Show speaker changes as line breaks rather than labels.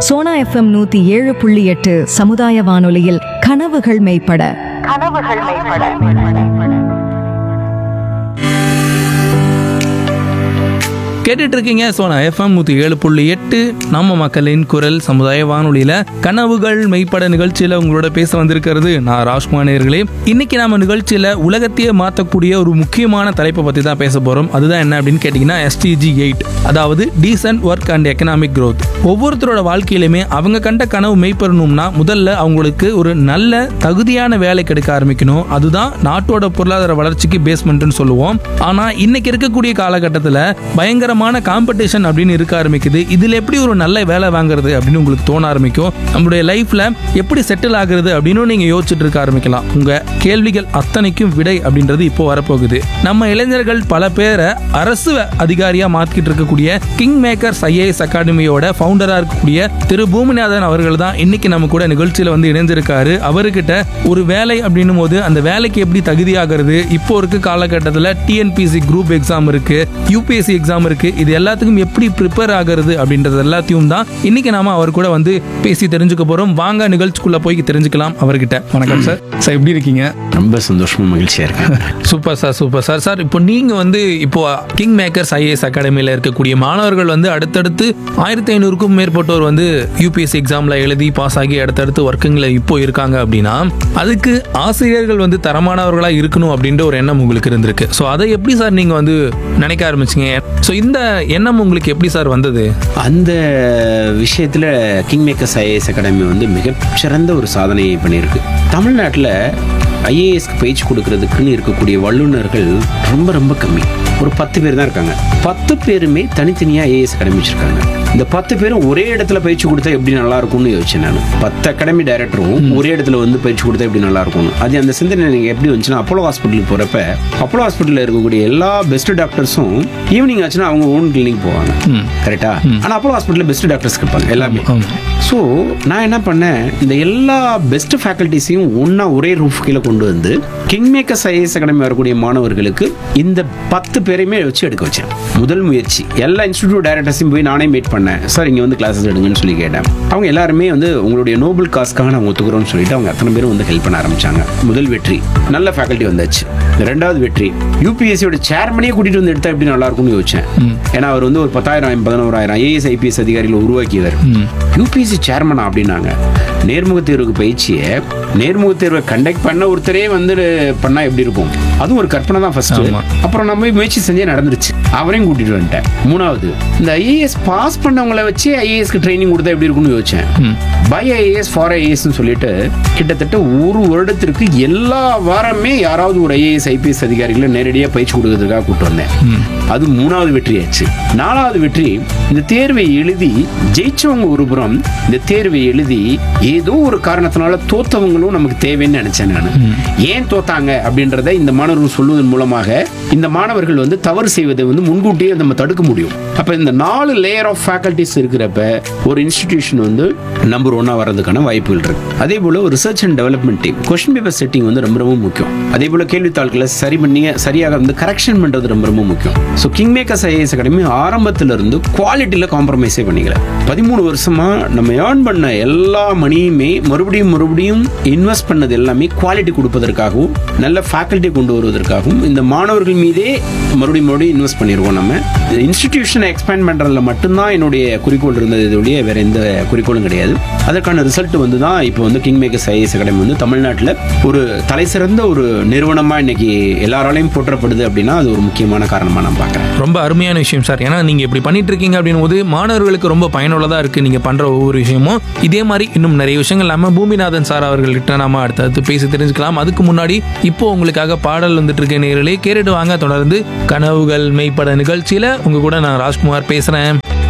Sona FM நூத்தி ஏழு புள்ளி எட்டு சமுதாய வானொலியில் கனவுகள் மெய்ப்பட
கனவுகள் மேம்பட
கேட்டுட்டு இருக்கீங்க சோனா எஃப்எம் நூற்றி ஏழு புள்ளி எட்டு நம்ம மக்களின் குரல் சமுதாய வானொலியில் கனவுகள் மெய்ப்பட நிகழ்ச்சியில் உங்களோட பேச வந்திருக்கிறது நான் ராஜ்குமார் நேர்களே இன்னைக்கு நம்ம நிகழ்ச்சியில் உலகத்தையே மாற்றக்கூடிய ஒரு முக்கியமான தலைப்பை பற்றி தான் பேச போகிறோம் அதுதான் என்ன அப்படின்னு கேட்டிங்கன்னா எஸ்டிஜி எயிட் அதாவது decent work and economic growth ஒவ்வொருத்தரோட வாழ்க்கையிலுமே அவங்க கண்ட கனவு மெய்ப்பெறணும்னா முதல்ல அவங்களுக்கு ஒரு நல்ல தகுதியான வேலை கிடைக்க ஆரம்பிக்கணும் அதுதான் நாட்டோட பொருளாதார வளர்ச்சிக்கு பேஸ்மெண்ட்னு சொல்லுவோம் ஆனா இன்னைக்கு இருக்கக்கூடிய காலகட்டத்தில் பயங்கரமான காம்படிஷன் அப்படின்னு இருக்க ஆரம்பிக்குது இதுல எப்படி ஒரு நல்ல வேலை வாங்குறது அப்படின்னு உங்களுக்கு தோண ஆரம்பிக்கும் நம்மளுடைய லைஃப்ல எப்படி செட்டில் ஆகுறது அப்படின்னு நீங்க யோசிச்சுட்டு இருக்க ஆரம்பிக்கலாம் உங்க கேள்விகள் அத்தனைக்கும் விடை அப்படின்றது இப்போ வரப்போகுது நம்ம இளைஞர்கள் பல பேரை அரசு அதிகாரியா மாத்திக்கிட்டு இருக்கக்கூடிய கிங் மேக்கர்ஸ் ஐஏஎஸ் அகாடமியோட ஃபவுண்டரா இருக்கக்கூடிய திரு பூமிநாதன் அவர்கள் தான் இன்னைக்கு நம்ம கூட நிகழ்ச்சியில வந்து இணைஞ்சிருக்காரு அவர்கிட்ட ஒரு வேலை அப்படின்னும் போது அந்த வேலைக்கு எப்படி தகுதியாகிறது இப்போ இருக்க காலகட்டத்தில் டிஎன்பிசி குரூப் எக்ஸாம் இருக்கு யூபிஎஸ்சி எக்ஸாம் இருக்கு இது எல்லாத்துக்கும் எப்படி ப்ரிப்பேர் ஆகிறது அப்படின்றது எல்லாத்தையும் தான் இன்னைக்கு நாம அவர் கூட வந்து பேசி தெரிஞ்சுக்க போறோம் வாங்க நிகழ்ச்சிக்குள்ள போய் தெரிஞ்சுக்கலாம் அவர்கிட்ட வணக்கம் சார் சார் எப்படி இருக்கீங்க
ரொம்ப சந்தோஷமா மகிழ்ச்சியா இருக்கேன்
super sir super sir sir இப்போ நீங்க வந்து இப்போ கிங் மேக்கர்ஸ் ஐஏஎஸ் அகாடமியில் இருக்கக்கூடிய மாணவர்கள் வந்து அடுத்தடுத்து ஆயிரத்தி ஐநூறுக்கும் மேற்பட்டோர் வந்து யூபிஎஸ்சி எக்ஸாம்ல எழுதி பாஸ் ஆகி அடுத்தடுத்து ஒர்க்கிங்ல இப்போ இருக்காங்க அப்படின்னா அதுக்கு ஆசிரியர்கள் வந்து தரமானவர்களா இருக்கணும் அப்படின்ற ஒரு எண்ணம் உங்களுக்கு இருந்திருக்கு ஸோ அதை எப்படி சார் நீங்க வந்து நினைக்க ஆரம்பிச்சீங்க ஸோ இந்த எண்ணம் உங்களுக்கு எப்படி சார் வந்தது
அந்த விஷயத்துல கிங் மேக்கர்ஸ் ஐஏஎஸ் அகாடமி வந்து மிகச்சிறந்த ஒரு சாதனையை பண்ணியிருக்கு தமிழ்நாட்டில் ஐஏஎஸ்க்கு பயிற்சி கொடுக்கறதுக்குன்னு இருக்கக்கூடிய வல்லுநர்கள் ரொம்ப ரொம்ப கம்மி ஒரு பத்து பேர் தான் இருக்காங்க பத்து பேருமே தனித்தனியாக ஐஏஎஸ் அகாடமி வச்சிருக்காங்க இந்த பத்து பேரும் ஒரே இடத்துல பயிற்சி கொடுத்தா எப்படி நல்லா இருக்கும்னு யோசிச்சேன் நான் பத்து அகாடமி டைரக்டரும் ஒரே இடத்துல வந்து பயிற்சி கொடுத்தா எப்படி நல்லா இருக்கும்னு அது அந்த சிந்தனை எனக்கு எப்படி வந்துச்சுன்னா அப்போலோ ஹாஸ்பிட்டலுக்கு போறப்ப அப்போலோ ஹாஸ்பிட்டலில் இருக்கக்கூடிய எல்லா பெஸ்ட் டாக்டர்ஸும் ஈவினிங் ஆச்சுன்னா அவங்க ஓன் கிளினிக் போவாங்க கரெக்டா ஆனா அப்போலோ ஹாஸ்பிட்டலில் பெஸ்ட் டாக்டர்ஸ் இருப்பாங்க எல்லாமே ஸோ நான் என்ன பண்ணேன் இந்த எல்லா பெஸ்ட் ஃபேக்கல்டிஸையும் ஒன்றா ஒரே ரூஃப் கீழே கொண்டு வந்து கிங் மேக்கர்ஸ் ஐஏஎஸ் அகாடமி வரக்கூடிய மாணவர்களுக்கு இந்த பத்து பேரையுமே வச்சு எடுக்க வச்சேன் முதல் முயற்சி எல்லா இன்ஸ்டிடியூட் டைரக்டர்ஸையும் போய் நானே மீட் பண்ணேன் சார் இங்கே வந்து கிளாஸஸ் எடுங்கன்னு சொல்லி கேட்டேன் அவங்க எல்லாருமே வந்து உங்களுடைய நோபல் காஸ்க்காக நாங்கள் ஒத்துக்கிறோம்னு சொல்லிட்டு அவங்க அத்தனை பேரும் வந்து ஹெல்ப் பண்ண ஆரம்பிச்சாங்க முதல் வெற்றி நல்ல ஃபேக்கல்ட்டி வந்தாச்சு ரெண்டாவது வெற்றி யூபிஎஸ்சியோட சேர்மனே கூட்டிட்டு வந்து எடுத்தா எப்படி நல்லா இருக்கும்னு யோசிச்சேன் ஏன்னா அவர் வந்து ஒரு பத்தாயிரம் பதினோராயிரம் ஐஏஎஸ் ஐபிஎஸ் அதிகாரிகளை உருவாக்கியவர் யூபிஎஸ்சி சேர்மனா அப்படின்னாங்க நேர்முக தேர்வுக்கு பயிற்சியை நேர்முக தேர்வை கண்டக்ட் பண்ண ஒருத்தரே வந்து பண்ணா எப்படி இருக்கும் அதுவும் ஒரு கற்பனை தான் ஃபர்ஸ்ட்
ஆமா.
அப்புறம் நம்ம போய் முயற்சி செஞ்சே நடந்துருச்சு அவரையும் கூட்டிட்டு வந்துட்டேன் மூணாவது இந்த ஐஏஎஸ் பாஸ் பண்ணவங்கள வச்சு ஐஏஎஸ்க்கு ட்ரைனிங் கொடுத்தா எப்படி இருக்கும்னு யோசிச்சேன் பை ஐஏஎஸ் ஃபார் ஐஏஎஸ்னு சொல்லிட்டு கிட்டத்தட்ட ஒரு வருடத்திற்கு எல்லா வாரமே யாராவது ஒரு ஐஏஎஸ் ஐபிஎஸ் அதிகாரிகளை நேரடியாக பயிற்சி கொடுக்கறதுக்காக கூப்பிட்டு வந்தேன் அது மூணாவது வெற்றியாச்சு நாலாவது வெற்றி இந்த தேர்வை எழுதி ஜெயிச்சவங்க ஒரு புறம் இந்த தேர்வை எழுதி ஏதோ ஒரு காரணத்தினால தோத்தவங்களும் நமக்கு தேவைன்னு நினைச்சேன் நான் ஏன் தோத்தாங்க அப்படின்றத இந்த மாணவர்கள் சொல்லுவதன் மூலமாக இந்த மாணவர்கள் வந்து தவறு செய்வதை வந்து முன்கூட்டியே நம்ம தடுக்க முடியும் அப்ப இந்த நாலு லேயர் ஆஃப் ஃபேக்கல்டிஸ் இருக்கிறப்ப ஒரு இன்ஸ்டிடியூஷன் வந்து நம்பர் ஒன்னா வர்றதுக்கான வாய்ப்புகள் இருக்கு அதே போல ஒரு research and development team question paper setting வந்து ரொம்ப ரொம்ப முக்கியம் அதே போல கேள்வித்தாள்களை சரி பண்ணி சரியாக வந்து கரெக்ஷன் பண்றது ரொம்ப ரொம்ப முக்கியம் so king makers IAS academy ஆரம்பத்துல இருந்து குவாலிட்டியில காம்ப்ரமைஸே பண்ணிக்கல பதிமூணு வருஷமா நம்ம ஏர்ன் பண்ண எல்லா மணியுமே மறுபடியும் மறுபடியும் இன்வெஸ்ட் பண்ணது எல்லாமே குவாலிட்டி கொடுப்பதற்காகவும் நல்ல ஃபேக்கல்ட்டி கொண்டு வருவதற்காகவும் இந்த மாணவர்கள் மீதே மறுபடியும் மறுபடியும் இன்வெஸ்ட் பண்ணிடுவோம் நம்ம இன்ஸ்டிடியூஷனை எக்ஸ்பேண்ட் பண்றதுல மட்டும்தான் என்னுடைய குறிக்கோள் இருந்தது இதோடைய வேற எந்த குறிக்கோளும் கிடையாது அதற்கான ரிசல்ட் வந்து தான் இப்போ வந்து கிங் மேக்கர்ஸ் ஐஏஎஸ் அகாடமி வந்து தமிழ்நாட்டில் ஒரு தலை சிறந்த ஒரு நிறுவனமா இன்னைக்கு எல்லாராலையும் போற்றப்படுது அப்படின்னா அது ஒரு முக்கியமான காரணமா நான் பார்க்குறேன்
ரொம்ப அருமையான விஷயம் சார் ஏன்னா நீங்க இப்படி பண்ணிட்டு இருக்கீங்க அப்படின்னும் போது மாணவர்களுக்கு ரொம்ப பயனுள்ளதா இருக்கு நீங்க பண்ற ஒவ்வொரு விஷயமும் இதே மாதிரி இன்னும் நிறைய விஷயங்கள் நம்ம பூமிநாதன் சார் அவர்கள்கிட்ட நாம அடுத்தடுத்து பேசி தெரிஞ்சுக்கலாம் அதுக்கு முன்னாடி இப்போ உங்களுக்காக பாடல் வந்துட்டு இருக்க நேர்களே கேட்டுட்டு வாங்க தொடர்ந்து கனவுகள் மெய்ப்பட நிகழ்ச்சியில உங்க கூட நான் ராஜ்குமார் பேசுறேன்